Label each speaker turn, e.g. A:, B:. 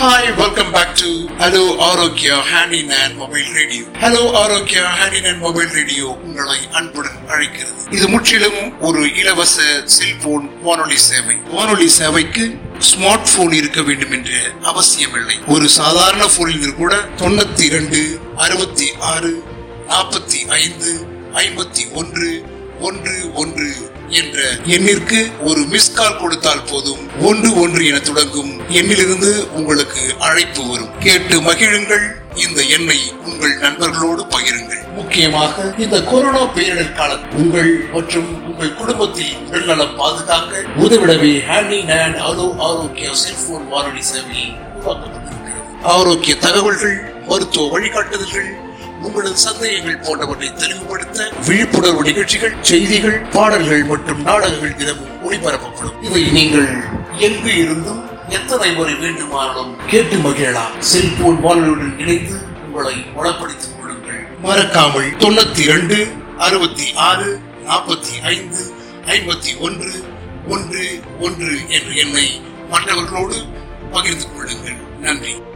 A: Hi, welcome back to Hello Arokya Handy Man Mobile Radio. Hello Arokya Handy Man Mobile Radio உங்களை அன்புடன் அழைக்கிறது இது முற்றிலும் ஒரு இலவச செல்போன் வானொலி சேவை வானொலி சேவைக்கு ஸ்மார்ட் போன் இருக்க வேண்டும் என்ற அவசியமில்லை ஒரு சாதாரண போனில் கூட தொண்ணூத்தி இரண்டு அறுபத்தி ஆறு நாற்பத்தி ஐந்து ஐம்பத்தி ஒன்று ஒன்று ஒன்று என்ற எண்ணிற்கு ஒரு மிஸ் கால் கொடுத்தால் போதும் ஒன்று ஒன்று என தொடங்கும் எண்ணிலிருந்து உங்களுக்கு அழைப்பு வரும் கேட்டு மகிழுங்கள் இந்த எண்ணை உங்கள் நண்பர்களோடு பகிருங்கள் முக்கியமாக இந்த கொரோனா பேரிடர் காலம் உங்கள் மற்றும் உங்கள் குடும்பத்தில் உடல்நலம் பாதுகாக்க உதவிடவே ஹேண்டி நேண்ட் ஆலோ ஆரோக்கிய செல்போன் வானொலி சேவையை உருவாக்கப்பட்டிருக்கிறது ஆரோக்கிய தகவல்கள் மருத்துவ வழிகாட்டுதல்கள் உங்களது சந்தேகங்கள் போன்றவற்றை தெளிவுபடுத்த விழிப்புணர்வு நிகழ்ச்சிகள் செய்திகள் பாடல்கள் மற்றும் நாடகங்கள் தினமும் ஒளிபரப்பப்படும் இதை நீங்கள் எங்கு இருந்தும் எத்தனை முறை வேண்டுமானாலும் கேட்டு மகிழலாம் செல்போன் வானொலியுடன் இணைந்து உங்களை வளப்படுத்திக் கொள்ளுங்கள் மறக்காமல் தொண்ணூத்தி இரண்டு அறுபத்தி ஆறு நாற்பத்தி ஐந்து ஐம்பத்தி ஒன்று ஒன்று ஒன்று என்ற எண்ணை மற்றவர்களோடு பகிர்ந்து கொள்ளுங்கள் நன்றி